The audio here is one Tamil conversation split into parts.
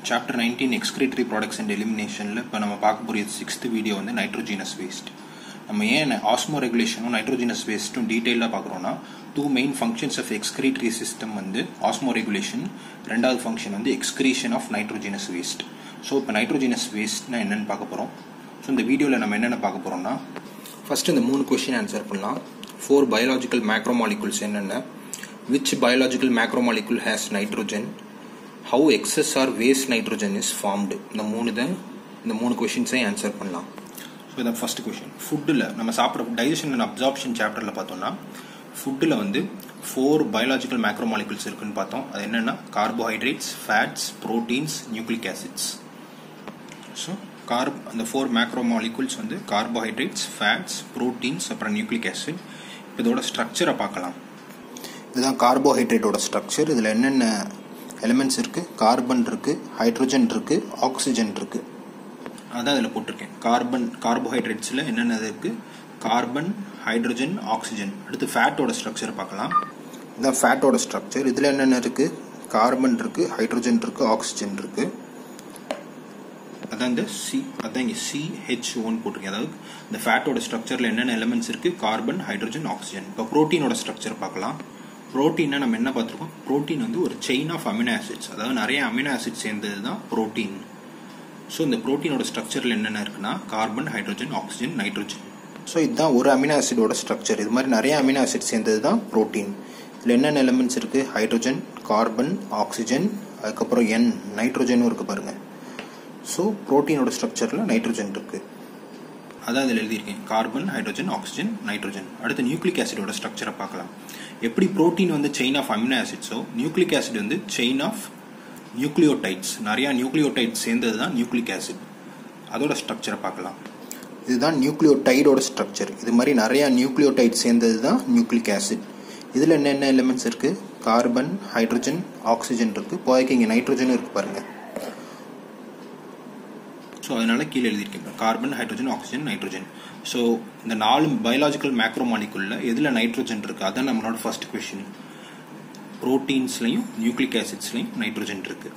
Chapter nineteen excretory products and எலிமினேஷனில் இப்போ நம்ம பார்க்க போகிற சிக்ஸ்த் வீடியோ வந்து நைட்ரோஜினஸ் வேஸ்ட் நம்ம ஏன் ஆஸ்மோ ரெகுலேஷனும் நைட்ரோஜினஸ் வேஸ்ட்டும் டீட்டெயிலாக பார்க்குறோன்னா two main functions of excretory system வந்து ஆஸ்மோ ரெகுலேஷன் ரெண்டாவது ஃபங்க்ஷன் வந்து excretion of nitrogenous waste so இப்போ நைட்ரோஜினஸ் வேஸ்ட்னா என்னென்னு பார்க்க போகிறோம் ஸோ இந்த வீடியோவில் நம்ம என்னென்ன பார்க்க போகிறோம்னா ஃபர்ஸ்ட் இந்த மூணு கொஷின் ஆன்சர் பண்ணலாம் ஃபோர் பயாலஜிக்கல் மேக்ரோமாலிகுல்ஸ் என்னென்ன which biological macromolecule has nitrogen how excess or waste nitrogen is formed இந்த மூணு தான் இந்த மூணு கொஷின்ஸையும் ஆன்சர் பண்ணலாம் ஸோ இதான் ஃபர்ஸ்ட் கொஷின் ஃபுட்டில் நம்ம சாப்பிட்ற டைஜஷன் அண்ட் அப்சார்ப்ஷன் சாப்டரில் பார்த்தோம்னா ஃபுட்டில் வந்து ஃபோர் பயாலஜிக்கல் மேக்ரோமாலிகுல்ஸ் இருக்குன்னு பார்த்தோம் அது என்னென்னா carbohydrates fats proteins nucleic acids so carb அந்த ஃபோர் மேக்ரோமாலிகுல்ஸ் வந்து கார்போஹைட்ரேட்ஸ் ஃபேட்ஸ் ப்ரோட்டீன்ஸ் அப்புறம் நியூக்ளிக் ஆசிட் இதோட ஸ்ட்ரக்சரை பார்க்கலாம் இதுதான் கார்போஹைட்ரேட்டோட ஸ்ட்ரக்சர் இதில் என்னென்ன எலிமெண்ட்ஸ் இருக்குது கார்பன் இருக்குது ஹைட்ரோஜன் இருக்குது ஆக்சிஜன் இருக்குது அதான் இதில் போட்டிருக்கேன் கார்பன் கார்போஹைட்ரேட்ஸில் என்னென்ன இருக்குது கார்பன் ஹைட்ரோஜன் ஆக்சிஜன் அடுத்து ஃபேட்டோட ஸ்ட்ரக்சர் பார்க்கலாம் இதுதான் ஃபேட்டோட ஸ்ட்ரக்சர் இதில் என்னென்ன இருக்குது கார்பன் இருக்குது ஹைட்ரோஜன் இருக்குது ஆக்சிஜன் இருக்குது அதான் இந்த சி அதான் இங்கே சிஹெச் ஒன் போட்டிருக்கேன் அதாவது இந்த ஃபேட்டோட ஸ்ட்ரக்சரில் என்னென்ன எலிமெண்ட்ஸ் இருக்குது கார்பன் ஹைட்ரோஜன் ஆக்சிஜன் இப்போ ப்ரோட்டீனோட ஸ்ட்ரக்சர் பார்க்கலாம் ப்ரோட்டீனை நம்ம என்ன பார்த்துருக்கோம் ப்ரோட்டீன் வந்து ஒரு செயின் ஆஃப் அமினோ ஆசிட்ஸ் அதாவது நிறைய அமினோ ஆசிட்ஸ் சேர்ந்தது தான் ப்ரோட்டீன் ஸோ இந்த ப்ரோட்டீனோட ஸ்ட்ரக்சரில் என்னென்ன இருக்குன்னா carbon hydrogen oxygen nitrogen so இதுதான் ஒரு அமினோ ஆசிடோட ஸ்ட்ரக்சர் இது மாதிரி நிறைய அமினோ ஆசிட் சேர்ந்தது தான் ப்ரோட்டீன் இதில் என்னென்ன எலிமெண்ட்ஸ் இருக்குது ஹைட்ரோஜன் கார்பன் ஆக்சிஜன் அதுக்கப்புறம் என் நைட்ரோஜனும் இருக்குது பாருங்கள் ஸோ ப்ரோட்டீனோட ஸ்ட்ரக்சரில் நைட்ரோஜன் இருக்குது அதான் இதில் எழுதியிருக்கேன் கார்பன் ஹைட்ரோஜன் ஆக்சிஜன் நைட்ரோஜன் அடுத்து நியூக்ளிக் ஆசிடோட ஸ்ட்ரக்சரை பார்க்கலாம் எப்படி ப்ரோட்டீன் வந்து செயின் ஆஃப் அமினோ ஆசிட்ஸோ நியூக்ளிக் ஆசிட் வந்து செயின் ஆஃப் நியூக்ளியோடைட்ஸ் நிறையா நியூக்ளியோடைட்ஸ் சேர்ந்தது தான் நியூக்ளிக் ஆசிட் அதோட ஸ்ட்ரக்சரை பார்க்கலாம் இதுதான் நியூக்ளியோடைடோட ஸ்ட்ரக்சர் இது மாதிரி நிறையா நியூக்ளியோடைட் சேர்ந்தது தான் நியூக்ளிக் ஆசிட் இதில் என்னென்ன எலிமெண்ட்ஸ் இருக்குது கார்பன் ஹைட்ரோஜன் ஆக்சிஜன் இருக்குது போதைக்கு இங்கே நைட்ரோஜனும் இருக்குது பாருங்கள் ஸோ அதனால கீழே எழுதியிருக்கேன் carbon hydrogen oxygen nitrogen so இந்த நாலு பயாலஜிக்கல் மேக்ரோமாலிக்குள்ள எதில் நைட்ரோஜன் இருக்குது அதான் நம்மளோட ஃபர்ஸ்ட் கொஷின் ப்ரோட்டீன்ஸ்லையும் நியூக்ளிக் ஆசிட்ஸ்லையும் நைட்ரோஜன் இருக்குது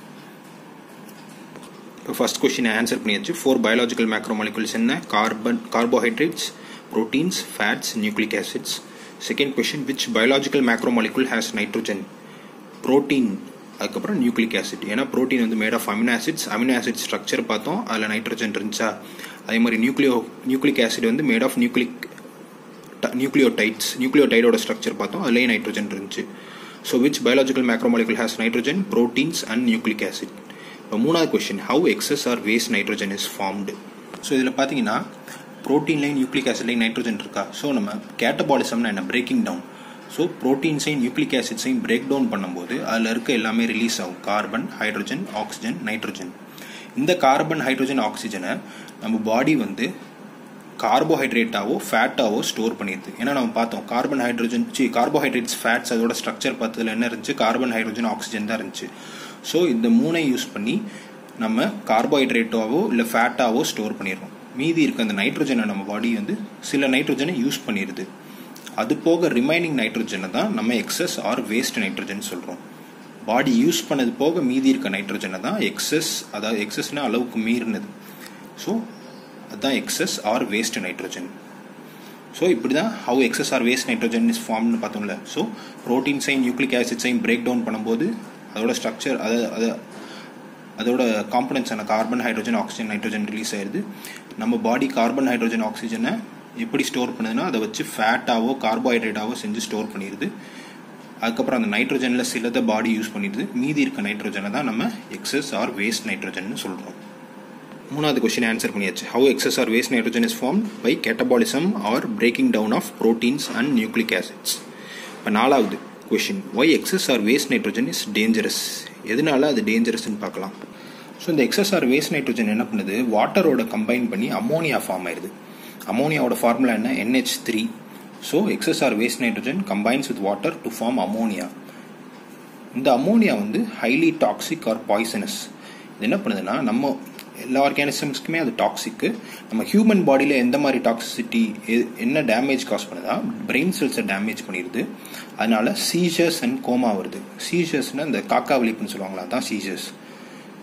இப்போ ஃபர்ஸ்ட் கொஷின் ஆன்சர் பண்ணியாச்சு ஃபோர் பயாலஜிக்கல் மேக்ரோமாலிகுல்ஸ் என்ன carbon carbohydrates proteins fats nucleic acids second question which biological macromolecule has nitrogen protein அதுக்கப்புறம் நியூக்ளிக் ஆசிட் ஏன்னா ப்ரோட்டீன் வந்து made of amino acids amino acid structure பார்த்தோம் அதில் நைட்ரோஜன் இருந்துச்சா அதே மாதிரி நியூக்ளியோ நியூக்ளிக் ஆசிட் வந்து மேட் ஆஃப் நியூக்ளிக் நியூக்ளியோடைட்ஸ் நியூக்ளியோடைடோட ஸ்ட்ரக்சர் பார்த்தோம் அதுலேயே நைட்ரோஜன் இருந்துச்சு so which biological macromolecule has nitrogen proteins and nucleic acid இப்போ மூணாவது question how excess or waste nitrogen is formed so இதில் பார்த்தீங்கன்னா ப்ரோட்டீன்லையும் நியூக்ளிக் ஆசிட்லையும் நைட்ரோஜன் இருக்கா ஸோ நம்ம கேட்டபாலிசம்னா என்ன பிரேக்கிங் டவுன் ஸோ ப்ரோட்டீன்ஸையும் நியூக்ளிக் ஆசிட்ஸையும் பிரேக் டவுன் பண்ணும்போது அதில் இருக்க எல்லாமே ரிலீஸ் ஆகும் கார்பன் ஹைட்ரோஜன் ஆக்சிஜன் நைட்ரோஜன் இந்த கார்பன் ஹைட்ரோஜன் ஆக்சிஜனை நம்ம பாடி வந்து கார்போஹைட்ரேட்டாவோ ஃபேட்டாவோ ஸ்டோர் பண்ணிடுது ஏன்னா நம்ம பார்த்தோம் carbon hydrogen C carbohydrates fats அதோட ஸ்ட்ரக்சர் பார்த்ததுல என்ன இருந்துச்சு கார்பன் ஹைட்ரோஜன் ஆக்சிஜன் தான் இருந்துச்சு ஸோ இந்த மூணை யூஸ் பண்ணி நம்ம கார்போஹைட்ரேட்டாவோ இல்லை ஃபேட்டாவோ ஸ்டோர் பண்ணிடுறோம் மீதி இருக்க அந்த நைட்ரோஜனை நம்ம பாடி வந்து சில நைட்ரோஜனை யூஸ் பண்ணிடுது அது போக ரிமைனிங் நைட்ரோஜனை தான் நம்ம எக்ஸஸ் ஆர் வேஸ்ட் நைட்ரோஜன் சொல்கிறோம் பாடி யூஸ் பண்ணது போக மீதி இருக்க நைட்ரோஜனை தான் எக்ஸஸ் அதாவது எக்ஸஸ்னா அளவுக்கு மீறினது ஸோ அதுதான் excess or waste nitrogen so இப்படி தான் how excess or waste nitrogen is ஃபார்ம்னு பார்த்தோம்ல ஸோ ப்ரோட்டீன்ஸையும் நியூக்ளிக் ஆசிட்ஸையும் பிரேக் டவுன் பண்ணும்போது அதோட ஸ்ட்ரக்சர் அதை அதை அதோட காம்பனன்ஸான carbon hydrogen oxygen nitrogen release ஆயிடுது நம்ம பாடி கார்பன் ஹைட்ரோஜன் ஆக்சிஜனை எப்படி ஸ்டோர் பண்ணுதுன்னா அதை வச்சு ஃபேட்டாவோ கார்போஹைட்ரேட்டாவோ செஞ்சு ஸ்டோர் பண்ணிடுது அதுக்கப்புறம் அந்த நைட்ரோஜனில் சிலதை பாடி யூஸ் பண்ணிடுது மீதி இருக்க நைட்ரோஜனை தான் நம்ம எக்ஸஸ் ஆர் வேஸ்ட் நைட்ரோஜன் சொல்கிறோம் மூணாவது கொஸ்டின் ஆன்சர் பண்ணியாச்சு how excess or waste nitrogen is form by catabolism or breaking down of proteins and nucleic acids இப்போ நாலாவது question why excess or waste nitrogen is dangerous எதனால அது டேஞ்சரஸ்ன்னு பார்க்கலாம் ஸோ இந்த எக்ஸஸ் ஆர் வேஸ்ட் நைட்ரோஜன் என்ன பண்ணுது வாட்டரோட கம்பைன் பண்ணி அமோனியா ஃபார்ம் ஆயிடுது அமோனியாவோட ஃபார்முலா என்ன NH three so excess or waste nitrogen combines with water to form ammonia இந்த அமோனியா வந்து ஹைலி டாக்ஸிக் ஆர் பாய்சனஸ் இது என்ன பண்ணுதுன்னா நம்ம எல்லா ஆர்கானிசம்ஸ்க்குமே அது டாக்ஸிக்கு நம்ம ஹியூமன் பாடியில் எந்த மாதிரி டாக்ஸிசிட்டி என்ன டேமேஜ் காஸ் பண்ணுதா பிரெயின் செல்ஸை டேமேஜ் பண்ணிடுது அதனால சீஜர்ஸ் அண்ட் கோமா வருது சீஜர்ஸ்னால் இந்த காக்கா விழிப்புன்னு சொல்லுவாங்களா தான் சீஜர்ஸ்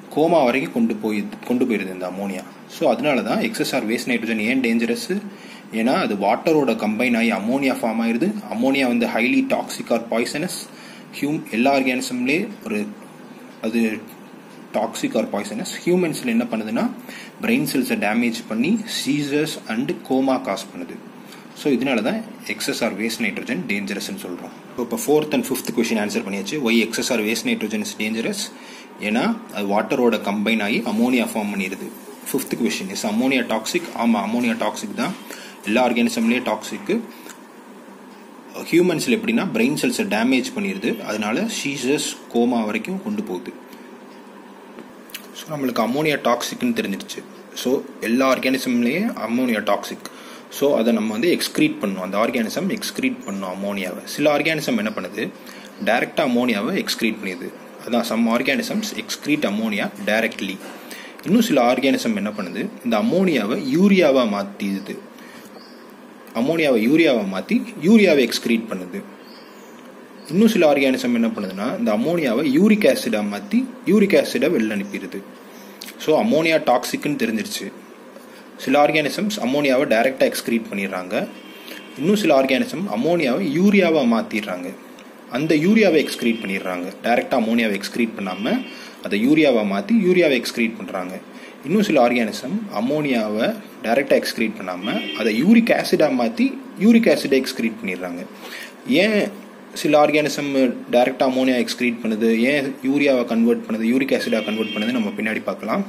கோமா வரைக்கும் கொண்டு போய் கொண்டு போயிருது இந்த அமோனியா ஸோ அதனால தான் எக்ஸஸ்ஆர் வேஸ்ட் நைட்ரஜன் ஏன் டேஞ்சரஸ் ஏன்னா அது வாட்டரோட கம்பைன் ஆகி அமோனியா ஃபார்ம் ஆயிருது அமோனியா வந்து ஹைலி டாக்ஸிக் ஆர் பாய்சனஸ் ஹியூம் எல்லா ஆர்கானிசம்லேயே ஒரு அது டாக்ஸிக் ஆர் பாய்சனஸ் ஹியூமன்ஸில் என்ன பண்ணுதுன்னா பிரெயின் செல்ஸை டேமேஜ் பண்ணி சீசர்ஸ் அண்டு கோமா காஸ் பண்ணுது ஸோ இதனால தான் எக்ஸஸ்ஆர் வேஸ்ட் நைட்ரஜன் டேஞ்சரஸ்ன்னு சொல்கிறோம் இப்போ fourth and fifth question answer பண்ணியாச்சு why excess or waste nitrogen is dangerous ஏன்னா அது வாட்டரோட கம்பைன் ஆகி அமோனியா ஃபார்ம் பண்ணிடுது fifth question is ammonia toxic ஆமாம் அமோனியா டாக்ஸிக் தான் எல்லா ஆர்கானிசம்லேயும் டாக்ஸிக்கு ஹியூமன்ஸில் எப்படின்னா பிரெயின் செல்ஸை டேமேஜ் பண்ணிடுது அதனால சீசஸ் கோமா வரைக்கும் கொண்டு போகுது ஸோ நம்மளுக்கு அமோனியா டாக்ஸிக்னு தெரிஞ்சிருச்சு ஸோ எல்லா ஆர்கானிசம்லேயும் அமோனியா டாக்ஸிக் ஸோ அதை நம்ம வந்து எக்ஸ்க்ரீட் பண்ணணும் அந்த ஆர்கானிசம் எக்ஸ்க்ரீட் பண்ணணும் அமோனியாவை சில ஆர்கானிசம் என்ன பண்ணுது டைரெக்டாக அமோனியாவை எக்ஸ்க்ரீட் பண்ணிடுது அதான் some organisms excrete ammonia directly இன்னும் சில ஆர்கானிசம் என்ன பண்ணுது இந்த அமோனியாவை யூரியாவாக மாற்றிடுது அமோனியாவை யூரியாவை மாற்றி யூரியாவை எக்ஸ்க்ரீட் பண்ணுது இன்னும் சில ஆர்கானிசம் என்ன பண்ணுதுன்னா இந்த அமோனியாவை யூரிக் ஆசிடாக மாற்றி யூரிக் ஆசிடை வெளில அனுப்பிடுது ஸோ அமோனியா டாக்ஸிக்னு தெரிஞ்சிருச்சு சில ஆர்கானிசம்ஸ் அமோனியாவை டைரெக்டாக எக்ஸ்க்ரீட் பண்ணிடுறாங்க இன்னும் சில ஆர்கானிசம் அமோனியாவை யூரியாவாக மாற்றிடுறாங்க அந்த யூரியாவை எக்ஸ்க்ரீட் பண்ணிடுறாங்க டைரெக்டாக அமோனியாவை எக்ஸ்க்ரீட் பண்ணாமல் அதை யூரியாவை மாற்றி யூரியாவை எக்ஸ்க்ரீட் பண்ணுறாங்க இன்னும் சில ஆர்கானிசம் அமோனியாவை டைரெக்டாக எக்ஸ்க்ரீட் பண்ணாமல் அதை யூரிக் ஆசிடாக மாற்றி யூரிக் ஆசிடை எக்ஸ்க்ரீட் பண்ணிடுறாங்க ஏன் சில ஆர்கானிசம் டைரெக்டாக அமோனியா எக்ஸ்க்ரீட் பண்ணுது ஏன் யூரியாவை கன்வெர்ட் பண்ணுது யூரிக் ஆசிடாக கன்வெர்ட் பண்ணுது நம்ம பின்னாடி பார்க்கலாம்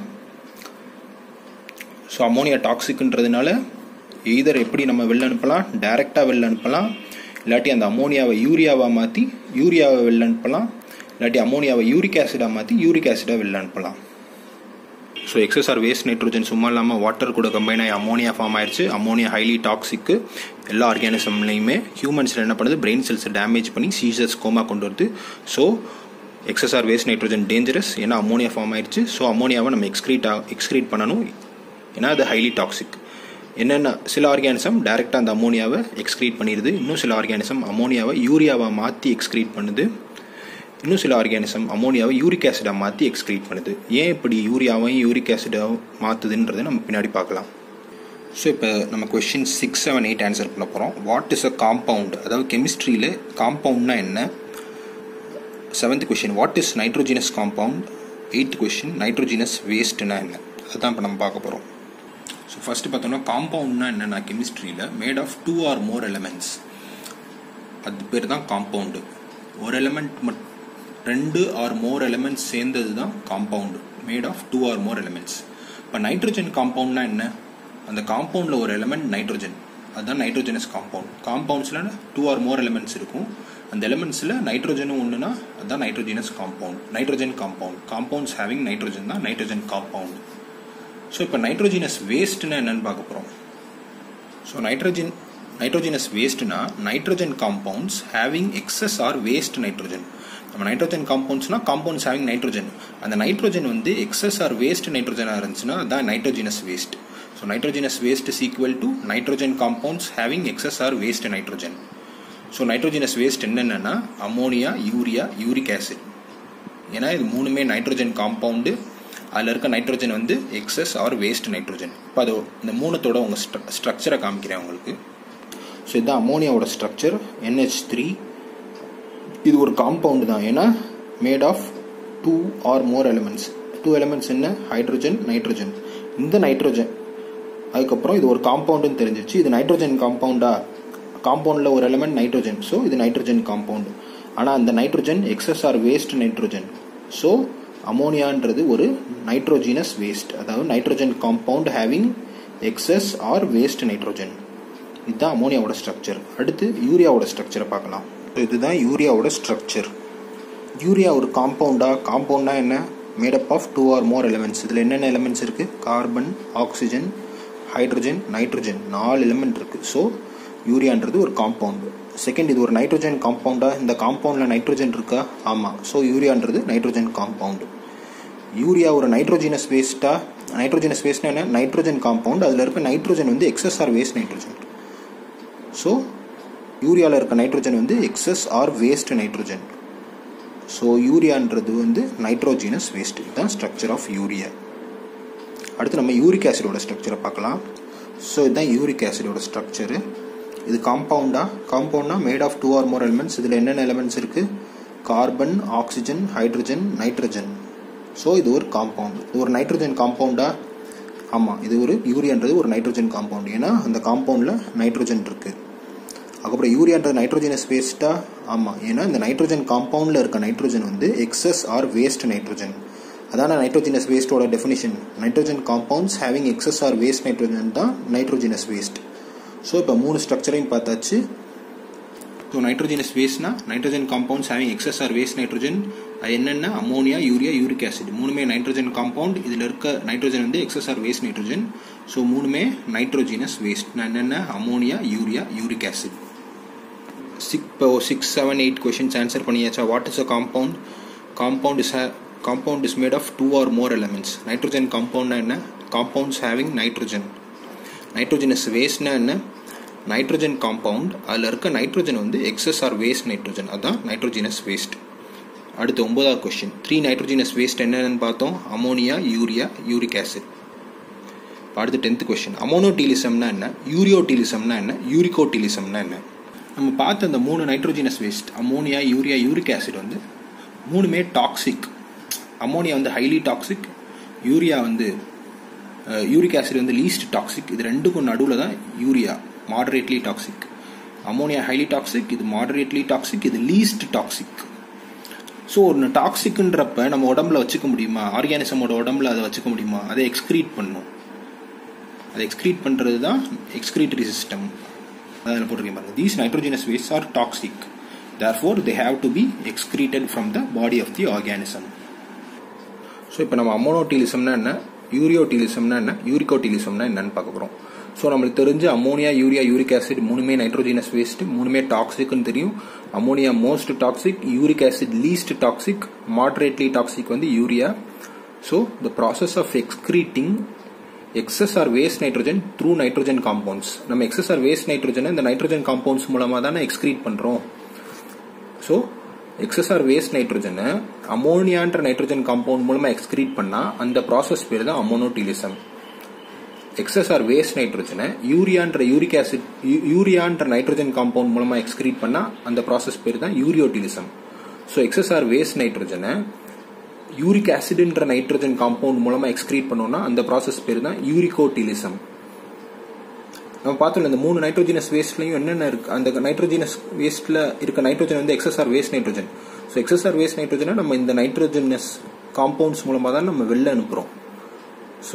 ஸோ அமோனியா டாக்ஸிக்ன்றதுனால எய்தர் எப்படி நம்ம வெளில அனுப்பலாம் டைரெக்டாக வெளில அனுப்பலாம் இல்லாட்டி அந்த அமோனியாவை யூரியாவாக மாற்றி யூரியாவை வெளில அனுப்பலாம் இல்லாட்டி அமோனியாவை யூரிக் ஆசிடாக மாற்றி யூரிக் ஆசிடாக வெளில அனுப்பலாம் ஸோ எக்ஸஸ்ஆர் வேஸ்ட் நைட்ரோஜன் சும்மா இல்லாமல் வாட்டர் கூட கம்பைன் ஆகி அமோனியா ஃபார்ம் ஆயிடுச்சு அமோனியா ஹைலி டாக்ஸிக்கு எல்லா ஆர்கானிசம்லையுமே ஹியூமன்ஸில் என்ன பண்ணுது பிரெயின் செல்ஸை டேமேஜ் பண்ணி சீசர்ஸ் கோமா கொண்டு வருது so excess or waste nitrogen dangerous ஏன்னா அமோனியா ஃபார்ம் ஆயிடுச்சு ஸோ அமோனியாவை நம்ம எக்ஸ்க்ரீட் எக்ஸ்க்ரீட் பண்ணணும் ஏன்னா அது ஹைலி டாக்ஸிக் என்னென்ன சில ஆர்கானிசம் டைரெக்டாக அந்த அமோனியாவை எக்ஸ்க்ரீட் பண்ணிடுது இன்னும் சில ஆர்கானிசம் அமோனியாவை யூரியாவை மாற்றி எக்ஸ்க்ரீட் பண்ணுது இன்னும் சில ஆர்கானிசம் அமோனியாவை யூரிக் ஆசிடாக மாற்றி எக்ஸ்க்ரீட் பண்ணுது ஏன் இப்படி யூரியாவையும் யூரிக் ஆசிடாக மாற்றுதுன்றதை நம்ம பின்னாடி பார்க்கலாம் ஸோ இப்போ நம்ம question six seven eight answer பண்ண போகிறோம் வாட் இஸ் அ காம்பவுண்ட் அதாவது கெமிஸ்ட்ரியில் காம்பவுண்ட்னா என்ன seventh question what is nitrogenous compound eighth question nitrogenous வேஸ்ட்னா என்ன அதுதான் இப்போ நம்ம பார்க்க போகிறோம் ஸோ ஃபஸ்ட்டு பார்த்தோம்னா காம்பவுண்ட்னா என்னென்னா கெமிஸ்ட்ரியில் made of two or more elements அது பேர் தான் காம்பவுண்டு ஒரு எலமெண்ட் மட் ரெண்டு ஆர் மோர் எலமெண்ட்ஸ் சேர்ந்தது தான் compound made of two or more elements இப்போ நைட்ரோஜன் காம்பவுண்ட்னா என்ன அந்த காம்பவுண்டில் ஒரு எலமெண்ட் நைட்ரோஜன் அதுதான் நைட்ரோஜனஸ் காம்பவுண்ட் காம்பவுண்ட்ஸில் டூ ஆர் மோர் எலமெண்ட்ஸ் இருக்கும் அந்த எலமெண்ட்ஸில் நைட்ரோஜனும் ஒன்றுனா அதுதான் nitrogenous compound nitrogen compound compounds having nitrogen தான் நைட்ரோஜன் காம்பவுண்ட் ஸோ இப்போ நைட்ரோஜினஸ் வேஸ்ட்னா என்னன்னு பார்க்க போகிறோம் ஸோ நைட்ரோஜன் நைட்ரோஜினஸ் வேஸ்ட்னா nitrogen compounds having excess or waste nitrogen நம்ம நைட்ரோஜன் காம்பவுண்ட்ஸ்னா காம்பவுண்ட்ஸ் ஹேவிங் நைட்ரோஜன் அந்த நைட்ரோஜன் வந்து எக்ஸஸ் ஆர் வேஸ்ட் நைட்ரோஜனாக இருந்துச்சுன்னா அதான் nitrogenous waste so nitrogenous waste is equal to nitrogen compounds having excess or waste nitrogen so nitrogenous waste என்னென்னா அமோனியா யூரியா யூரிக் ஆசிட் ஏன்னா இது மூணுமே நைட்ரோஜன் காம்பவுண்டு அதில் இருக்க நைட்ரோஜன் வந்து எக்ஸஸ் ஆர் வேஸ்ட் நைட்ரோஜன் இப்போ அது இந்த மூணத்தோட உங்கள் ஸ்ட்ரக்சரை காமிக்கிறேன் உங்களுக்கு ஸோ இதுதான் அமோனியாவோட ஸ்ட்ரக்சர் என்ஹெச் த்ரீ இது ஒரு காம்பவுண்டு தான் ஏன்னா made of two or more elements two elements என்ன ஹைட்ரோஜன் நைட்ரோஜன் இந்த நைட்ரோஜன் அதுக்கப்புறம் இது ஒரு காம்பவுண்டுன்னு தெரிஞ்சிச்சு இது நைட்ரோஜன் காம்பவுண்டா காம்பவுண்டில் ஒரு எலிமெண்ட் நைட்ரோஜன் ஸோ இது நைட்ரோஜன் காம்பவுண்டு ஆனால் அந்த nitrogen excess or waste nitrogen so அமோனியான்றது ஒரு நைட்ரோஜினஸ் வேஸ்ட் அதாவது nitrogen compound having excess or waste nitrogen இதுதான் அமோனியாவோட ஸ்ட்ரக்சர் அடுத்து யூரியாவோட ஸ்ட்ரக்சரை பார்க்கலாம் இதுதான் யூரியாவோட ஸ்ட்ரக்சர் யூரியா ஒரு காம்பவுண்டா காம்பவுண்டா என்ன made up of two or more elements இதில் என்னென்ன எலிமெண்ட்ஸ் இருக்குது கார்பன் ஆக்சிஜன் ஹைட்ரஜன் நைட்ரஜன் நாலு எலிமெண்ட் இருக்குது ஸோ யூரியான்றது ஒரு காம்பவுண்டு செகண்ட் இது ஒரு நைட்ரோஜன் காம்பவுண்டா இந்த காம்பவுண்டில் நைட்ரோஜன் இருக்கா ஆமாம் ஸோ யூரியான்றது நைட்ரோஜன் காம்பவுண்டு யூரியா ஒரு நைட்ரோஜினஸ் வேஸ்ட்டா நைட்ரோஜினஸ் வேஸ்ட்னா என்ன நைட்ரோஜன் காம்பவுண்ட் அதில் இருக்க நைட்ரோஜன் வந்து excess or waste nitrogen so யூரியாவில் இருக்க நைட்ரோஜன் வந்து excess or waste nitrogen so யூரியான்றது வந்து நைட்ரோஜினஸ் வேஸ்ட் இதுதான் ஸ்ட்ரக்சர் ஆஃப் யூரியா அடுத்து நம்ம யூரிக் ஆசிடோட ஸ்ட்ரக்சரை பார்க்கலாம் ஸோ இதுதான் யூரிக் ஆசிடோட ஸ்ட்ரக்சரு இது காம்பவுண்டா காம்பவுண்ட்னா made of two or more elements இதில் என்னென்ன எலிமெண்ட்ஸ் இருக்குது carbon oxygen hydrogen nitrogen so இது ஒரு காம்பவுண்ட் இது ஒரு நைட்ரஜன் காம்பவுண்டா ஆமாம் இது ஒரு யூரியான்றது ஒரு நைட்ரஜன் காம்பவுண்ட் ஏன்னா அந்த காம்பவுண்டில் நைட்ரஜன் இருக்குது அதுக்கப்புறம் யூரியான்றது நைட்ரோஜனஸ் வேஸ்ட்டா ஆமாம் ஏன்னா இந்த நைட்ரோஜன் காம்பவுண்டில் இருக்க நைட்ரோஜன் வந்து எக்ஸஸ் ஆர் வேஸ்ட் நைட்ரோஜன் அதான நைட்ரோஜனஸ் வேஸ்ட்டோட definition nitrogen compounds having excess or waste nitrogen தான் நைட்ரோஜனஸ் வேஸ்ட் ஸோ இப்போ மூணு ஸ்ட்ரக்சரையும் பார்த்தாச்சு ஸோ நைட்ரோஜனஸ் வேஸ்ட்னா nitrogen compounds having excess or waste nitrogen அது என்னென்ன அமோனியா யூரியா யூரிக் ஆசிட் மூணுமே நைட்ரோஜன் காம்பவுண்ட் இதில் இருக்க நைட்ரோஜன் வந்து excess or waste nitrogen so மூணுமே நைட்ரோஜினஸ் வேஸ்ட் என்னென்ன அமோனியா யூரியா யூரிக் ஆசிட் சிக் இப்போ six seven eight questions answer பண்ணியாச்சா what is a compound compound is compound is made of two or more elements nitrogen காம்பவுண்ட்னா என்ன காம்பவுண்ட்ஸ் ஹேவிங் நைட்ரோஜன் நைட்ரோஜனஸ் வேஸ்ட்னா என்ன நைட்ரோஜன் காம்பவுண்ட் அதில் இருக்க நைட்ரோஜன் வந்து எக்ஸஸ் ஆர் வேஸ்ட் நைட்ரோஜன் அதுதான் நைட்ரோஜினஸ் வேஸ்ட் அடுத்து ஒன்பதாவது கொஸ்டின் த்ரீ நைட்ரோஜினஸ் வேஸ்ட் என்னென்னு பார்த்தோம் அமோனியா யூரியா யூரிக் ஆசிட் அடுத்து டென்த் கொஸ்டின் அமோனோடீலிசம்னா என்ன யூரியோடீலிசம்னா என்ன யூரிகோடீலிசம்னா என்ன நம்ம பார்த்த அந்த மூணு nitrogenous waste ammonia urea uric acid வந்து மூணுமே டாக்ஸிக் அமோனியா வந்து ஹைலி டாக்ஸிக் யூரியா வந்து யூரிக் ஆசிட் வந்து லீஸ்ட் டாக்ஸிக் இது ரெண்டுக்கும் நடுவில் தான் urea moderately toxic ammonia highly toxic இது மாடரேட்லி டாக்ஸிக் இது லீஸ்ட் டாக்ஸிக் ஸோ ஒரு டாக்ஸிக்ன்றப்ப நம்ம உடம்புல வச்சுக்க முடியுமா ஆர்கானிசமோட உடம்புல அதை வச்சுக்க முடியுமா அதை எக்ஸ்க்ரீட் பண்ணும் அதை எக்ஸ்க்ரீட் பண்ணுறது தான் எக்ஸ்க்ரீட்டரி சிஸ்டம் அதில் போட்டிருக்கேன் பாருங்க these nitrogenous waste are toxic therefore they have to be excreted from the body of the organism so இப்போ நம்ம அமோனோட்டிலிசம்னா என்ன யூரியோட்டிலிசம்னா என்ன யூரிகோட்டிலிசம்னா என்னன்னு பார்க்க போகிறோம் ஸோ நம்மளுக்கு தெரிஞ்சு அமோனியா யூரியா யூரிக் ஆசிட் மூணுமே நைட்ரோஜினஸ் வேஸ்ட் மூணுமே டாக்ஸிக்னு தெரியும் ammonia most toxic uric acid least toxic moderately toxic வந்து urea so the process of excreting excess or waste nitrogen through nitrogen compounds நம்ம எக்ஸஸ் ஆர் வேஸ்ட் நைட்ரோஜனை இந்த நைட்ரோஜன் காம்பவுண்ட்ஸ் மூலமாக தானே எக்ஸ்க்ரீட் பண்ணுறோம் ஸோ எக்ஸஸ் ஆர் வேஸ்ட் நைட்ரோஜனை அமோனியான்ற நைட்ரோஜன் காம்பவுண்ட் மூலமாக எக்ஸ்க்ரீட் பண்ணால் அந்த ப்ராசஸ் பேர் தான் அமோனோட்டிலிசம் எக்ஸஸ் ஆர் வேஸ்ட் நைட்ரோஜனை யூரியான்ற யூரிக் ஆசிட் யூரியான்ற நைட்ரோஜன் காம்பவுண்ட் மூலமாக எக்ஸ்க்ரீட் பண்ணால் அந்த ப்ராசஸ் பேர் தான் ureotelism so excess or waste நைட்ரோஜனை யூரிக் ஆசிட்ன்ற நைட்ரோஜன் காம்பவுண்ட் மூலமாக எக்ஸ்க்ரீட் பண்ணோம்னா அந்த ப்ராசஸ் பேர் தான் யூரிகோட்டிலிசம் நம்ம பார்த்தோம் இந்த மூணு நைட்ரோஜினஸ் வேஸ்ட்லையும் என்னென்ன இருக்கு அந்த நைட்ரோஜினஸ் வேஸ்ட்ல இருக்க நைட்ரோஜன் வந்து excess or waste nitrogen so excess or waste நைட்ரோஜனை நம்ம இந்த நைட்ரோஜனஸ் காம்பவுண்ட்ஸ் மூலமாக தான் நம்ம வெளில அனுப்புகிறோம் ஸோ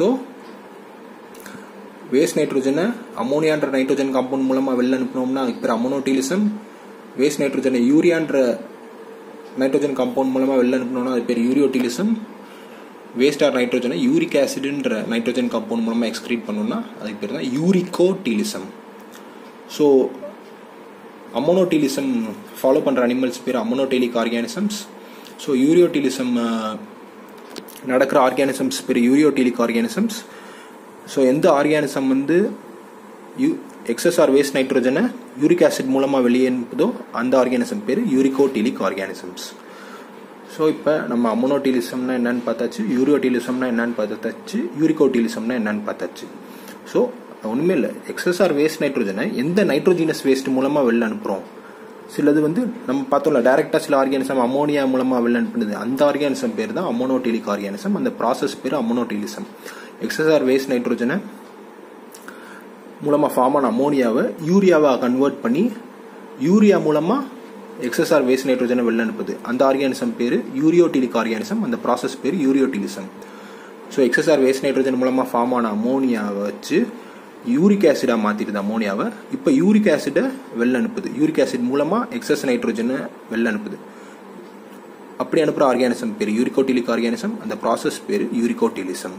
வேஸ்ட் நைட்ரோஜனை அமோனியான்ற நைட்ரோஜன் காம்பவுண்ட் மூலமாக வெளில அனுப்பினோம்னா அதுக்கு பேர் அமோனோட்டிலிசம் வேஸ்ட் நைட்ரோஜனை யூரியான்ற நைட்ரோஜன் காம்பவுண்ட் மூலமாக வெளில அனுப்பினோம்னா அது பேர் யூரியோட்டிலிசம் வேஸ்ட் ஆர் நைட்ரோஜனை யூரிக் ஆசிட்ன்ற நைட்ரோஜன் காம்பவுண்ட் மூலமாக எக்ஸ்க்ரீட் பண்ணோம்னா அதுக்கு பேர் தான் யூரிகோட்டிலிசம் ஸோ அமோனோட்டிலிசம் ஃபாலோ பண்ணுற அனிமல்ஸ் பேர் அமோனோடெலிக் ஆர்கானிசம்ஸ் ஸோ யூரியோட்டிலிசம் நடக்கிற ஆர்கானிசம்ஸ் பேர் யூரியோட்டிலிக் ஆர்கானிசம்ஸ் ஸோ எந்த ஆர்கானிசம் வந்து யூ எக்ஸஸ் ஆர் வேஸ்ட் நைட்ரோஜனை யூரிக் ஆசிட் மூலமாக வெளியே அனுப்புதோ அந்த ஆர்கானிசம் பேர் யூரிகோட்டிலிக் ஆர்கானிசம்ஸ் ஸோ இப்போ நம்ம அமோனோட்டிலிசம்னா என்னன்னு பார்த்தாச்சு யூரியோட்டிலிசம்னா என்னன்னு பார்த்தாச்சு யூரிகோட்டிலிசம்னா என்னன்னு பார்த்தாச்சு ஸோ ஒன்றுமே இல்லை எக்ஸஸ் ஆர் வேஸ்ட் நைட்ரோஜனை எந்த நைட்ரோஜினஸ் வேஸ்ட் மூலமாக வெளில அனுப்புகிறோம் சிலது வந்து நம்ம பார்த்தோம்ல டைரெக்டாக சில ஆர்கானிசம் அமோனியா மூலமாக வெளில அனுப்புனது அந்த ஆர்கானிசம் பேர் தான் அமோனோட்டிலிக் ஆர்கானிசம் அந்த ப்ராசஸ் பேர் அமோனோட்டிலிசம் எக்ஸஸ் ஆர் வேஸ்ட் நைட்ரோஜனை மூலமாக ஃபார்ம் ஆன அமோனியாவை யூரியாவை கன்வெர்ட் பண்ணி யூரியா மூலமாக எக்ஸஸ் ஆர் வேஸ்ட் நைட்ரோஜனை வெளில அனுப்புது அந்த ஆர்கானிசம் பேர் யூரியோட்டிலிக் ஆர்கானிசம் அந்த ப்ராசஸ் பேர் ureotelism so excess or waste nitrogen மூலமாக ஃபார்ம் ஆன அமோனியாவை வச்சு யூரிக் ஆசிடாக மாற்றிடுது அமோனியாவை இப்போ யூரிக் ஆசிடை வெளில அனுப்புது யூரிக் ஆசிட் மூலமாக எக்ஸஸ் நைட்ரோஜனை வெளில அனுப்புது அப்படி அனுப்புகிற ஆர்கானிசம் பேர் யூரிகோட்டிலிக் ஆர்கானிசம் அந்த ப்ராசஸ் பேர் யூரிகோட்டிலிசம்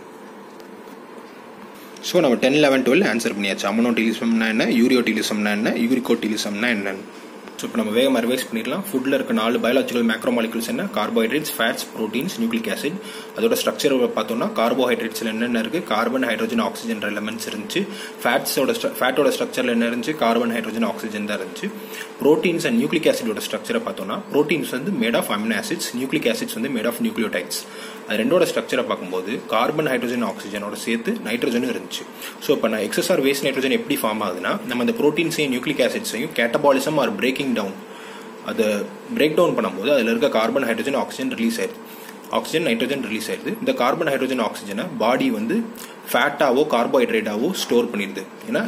ஸோ நம்ம டென் லெவன் டுவெல் ஆன்சர் பண்ணியாச்சு அமோனோட்டிலிசம்னா என்ன யூரியோட்டிலிசம்னா என்ன யூரிகோட்டிலிசம்னா என்னன்னு ஸோ இப்போ நம்ம வேகமாக ரிவைஸ் பண்ணிடலாம் ஃபுட்டில் இருக்க நாலு பயாலஜிக்கல் மேக்ரோமாலிகுல்ஸ் என்ன carbohydrates fats proteins nucleic acid அதோட ஸ்ட்ரக்சர் பார்த்தோம்னா கார்போஹைட்ரேட்ஸில் என்னென்ன இருக்குது கார்பன் ஹைட்ரோஜன் ஆக்சிஜன் எலமெண்ட்ஸ் இருந்துச்சு ஃபேட்ஸோட ஃபேட்டோட ஸ்ட்ரக்சரில் என்ன இருந்துச்சு கார்பன் ஹைட்ரோஜன் ஆக்சிஜன் தான் இருந்துச்சு ப்ரோட்டீன்ஸ் அண்ட் நியூக்ளிக் ஆசிடோட ஸ்ட்ரக்சரை பார்த்தோம்னா ப்ரோட்டீன்ஸ் வந்து made of amino acids nucleic acids வந்து மேட் ஆஃப் நியூக்ளியோடைட்ஸ் அது ரெண்டோட ஸ்ட்ரக்சரை பார்க்கும்போது கார்பன் ஹைட்ரோஜன் ஆக்சிஜனோட சேர்த்து நைட்ரோஜனும் இருந்துச்சு ஸோ இப்போ நான் எக்ஸஸ்ஆர் வேஸ்ட் நைட்ரோஜன் எப்படி ஃபார்ம் ஆகுதுன்னா நம்ம இந்த ப்ரோட்டீன்ஸையும் நியூக்ளிக் ஆசிட்ஸையும் கேட்டபாலிசம் ஆர் பிரேக்கிங் டவுன் அதை பிரேக் டவுன் பண்ணும்போது அதில் இருக்க கார்பன் ஹைட்ரோஜன் ஆக்சிஜன் ரிலீஸ் ஆயிடுது ஆக்சிஜன் நைட்ரோஜன் ரிலீஸ் ஆயிடுது இந்த கார்பன் ஹைட்ரோஜன் ஆக்சிஜனை பாடி வந்து ஃபேட்டாவோ கார்போஹைட்ரேட்டாவோ ஸ்டோர் பண்ணிடுது ஏன்னா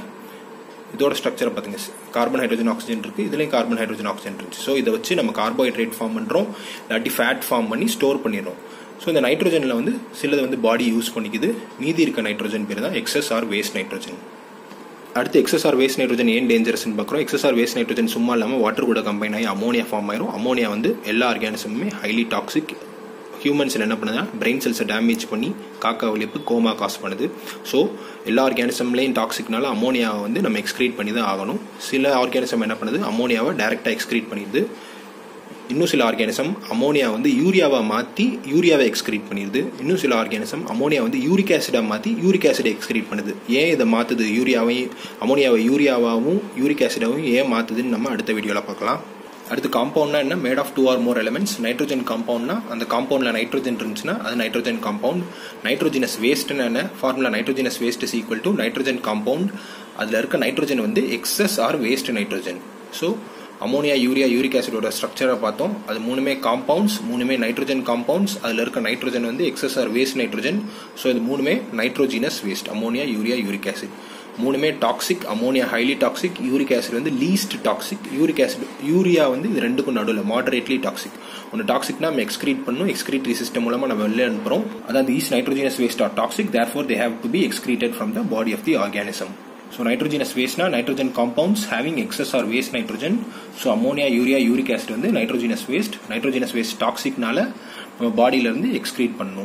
இதோட ஸ்ட்ரக்சரை பார்த்துங்க கார்பன் ஹைட்ரோஜன் ஆக்சிஜன் இருக்கு இதுலேயும் கார்பன் ஹைட்ரோஜன் ஆக்சிஜன் இருந்துச்சு ஸோ இதை வச்சு நம்ம கார்போஹைட்ரேட் ஃபார்ம் பண்ணுறோம் இல்லாட்டி ஃபேட் ஃபார்ம் பண்ணி ஸ்டோர் பண்ணிடுறோம் ஸோ இந்த நைட்ரோஜனில் வந்து சிலது வந்து பாடி யூஸ் பண்ணிக்குது மீதி இருக்க நைட்ரோஜன் பேர் தான் எக்ஸஸ் ஆர் வேஸ்ட் நைட்ரோஜன் அடுத்து எக்ஸஸ்ஆர் வேஸ்ட் நைட்ரோஜன் ஏன் டேஞ்சரஸ்னு பார்க்குறோம் எக்ஸஸ்ஆர் வேஸ்ட் நைட்ரோஜன் சும்மா இல்லாமல் வாட்டர் கூட கம்பைன் ஆகி அமோனியா ஃபார்ம் ஆயிரும் அமோனியா வந்து எல்லா ஆர்கானிசமுமே ஹைலி டாக்ஸிக் ஹியூமன்ஸில் என்ன பண்ணுதுன்னா பிரெயின் செல்ஸை டேமேஜ் பண்ணி காக்கா வலிப்பு கோமா காஸ் பண்ணுது ஸோ எல்லா ஆர்கானிசம்லேயும் டாக்ஸிக்னால அமோனியாவை வந்து நம்ம எக்ஸ்க்ரீட் பண்ணி தான் ஆகணும் சில ஆர்கானிசம் என்ன பண்ணுது அமோனியாவை டைரெக்டாக எக்ஸ்க்ரீட் பண்ணிடுது இன்னும் சில ஆர்கானிசம் அமோனியா வந்து யூரியாவை மாற்றி யூரியாவை எக்ஸ்கிரீட் பண்ணிடுது இன்னும் சில ஆர்கானிசம் அமோனியா வந்து யூரிக் ஆசிடாக மாற்றி யூரிக் ஆசிடை எக்ஸ்கிரீட் பண்ணுது ஏன் இதை மாற்றுது யூரியாவையும் அமோனியாவை யூரியாவாகவும் யூரிக் ஆசிடாவும் ஏன் மாற்றுதுன்னு நம்ம அடுத்த வீடியோவில் பார்க்கலாம் அடுத்து காம்பவுண்ட்னா என்ன made of two or more elements nitrogen காம்பவுண்ட்னா அந்த காம்பவுண்டில் நைட்ரோஜன் இருந்துச்சுன்னா அது நைட்ரோஜன் காம்பவுண்ட் நைட்ரோஜினஸ் வேஸ்ட்னு என்ன formula nitrogenous waste is equal to nitrogen compound அதில் இருக்க நைட்ரோஜன் வந்து excess or waste nitrogen so ammonia urea uric ஆசிடோட ஸ்ட்ரக்சரை பார்த்தோம் அது மூணுமே காம்பவுண்ட்ஸ் மூணுமே நைட்ரோஜன் காம்பவுண்ட்ஸ் அதில் இருக்க நைட்ரோஜன் வந்து excess or waste nitrogen so இது மூணுமே nitrogenous waste ammonia urea uric acid மூணுமே toxic ammonia highly toxic uric acid வந்து least toxic uric acid urea வந்து இது ரெண்டுக்கும் நடுவில் மாடரேட்லி டாக்ஸிக் ஒன்று டாக்ஸிக்னா நம்ம எக்ஸ்கிரீட் பண்ணும் எக்ஸ்கிரீட்டரி சிஸ்டம் மூலமாக நம்ம வெளில அனுப்புகிறோம் அதாவது these nitrogenous waste are toxic therefore they have to be excreted from the body of the organism So nitrogenous waste na nitrogen compounds having excess or waste nitrogen. So ammonia, urea, uric acid வந்து nitrogenous waste. Nitrogenous waste toxicனால நம்ம பாடியில இருந்து எக்ஸ்கிரீட் பண்ணும்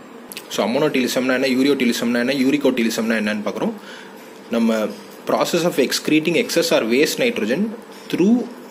ஸோ அமோனோட்டிலிசம்னா என்ன யூரியோட்டிலிசம்னா என்ன யூரிகோட்டிலிசம்னா என்னன்னு பார்க்குறோம் நம்ம process of excreting excess or waste nitrogen through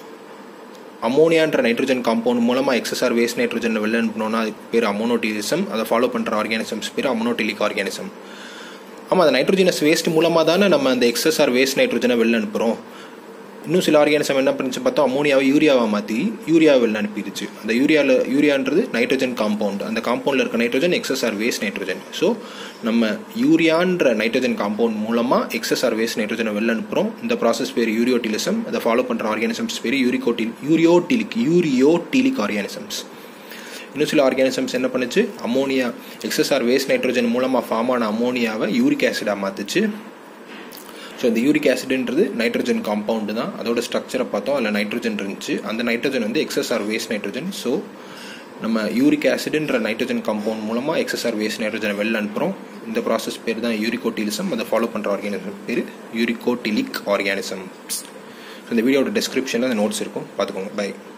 அமோனியான்ற நைட்ரோஜன் காம்பவுண்ட் மூலமாக எக்ஸஸ்ஆர் வேஸ்ட் நைட்ரோஜன் வெளில அனுப்பணும்னா அதுக்கு பேர் அமோனோட்டிலிசம் அதை ஃபாலோ பண்ணுற ஆர்கானிசம்ஸ் பேர் அமோனோட்டிலிக் ஆர்கானிசம் ஆமாம் அந்த நைட்ரோஜனஸ் வேஸ்ட் மூலமாக தானே நம்ம அந்த எக்ஸஸ்ஆர் வேஸ்ட் நைட்ரோஜனை வெளில அனுப்புகிறோம் இன்னும் சில ஆர்கானிசம் என்ன பண்ணிச்சு பார்த்தோம் அமோனியாவை யூரியாவை மாற்றி யூரியாவை வெளில அனுப்பிடுச்சு அந்த யூரியாவில் யூரியான்றது நைட்ரோஜன் காம்பவுண்ட் அந்த காம்பவுண்டில் இருக்க nitrogen excess or waste nitrogen so நம்ம யூரியான்ற நைட்ரோஜன் காம்பவுண்ட் மூலமாக எக்ஸஸ்ஆர் வேஸ்ட் நைட்ரோஜனை வெளில அனுப்புகிறோம் இந்த ப்ராசஸ் பேர் யூரியோட்டிலிசம் அதை ஃபாலோ பண்ணுற ஆர்கானிசம்ஸ் பேர் யூரிகோட்டில் யூரியோட்டிலிக் யூரியோட்டிலிக் ஆர்கானிசம்ஸ் இன்னும் சில ஆர்கானிசம்ஸ் என்ன பண்ணுச்சு அமோனியா எக்ஸஸ்ஆர் வேஸ்ட் நைட்ரோஜன் மூலமாக ஃபார்ம் ஆன அமோனியாவை யூரிக் ஆசிடாக மாற்றுச்சு ஸோ இந்த யூரிக் ஆசிட்ன்றது நைட்ரோஜன் காம்பவுண்டு தான் அதோட ஸ்ட்ரக்சரை பார்த்தோம் அதில் நைட்ரோஜன் இருந்துச்சு அந்த நைட்ரோஜன் வந்து எக்ஸஸ்ஆர் வேஸ்ட் நைட்ரோஜன் ஸோ நம்ம யூரிக் ஆசிட்ன்ற நைட்ரோஜன் காம்பவுண்ட் மூலமாக எக்ஸஸ்ஆர் வேஸ்ட் நைட்ரோஜனை வெளில அனுப்புகிறோம் இந்த ப்ராசஸ் பேர் தான் யூரிகோட்டிலிசம் அதை ஃபாலோ பண்ணுற ஆர்கானிசம் பேர் யூரிகோட்டிலிக் ஆர்கானிசம் இந்த வீடியோட டிஸ்கிரிப்ஷனில் அந்த நோட்ஸ் இருக்கும் பார்த்துக்கோங்க பை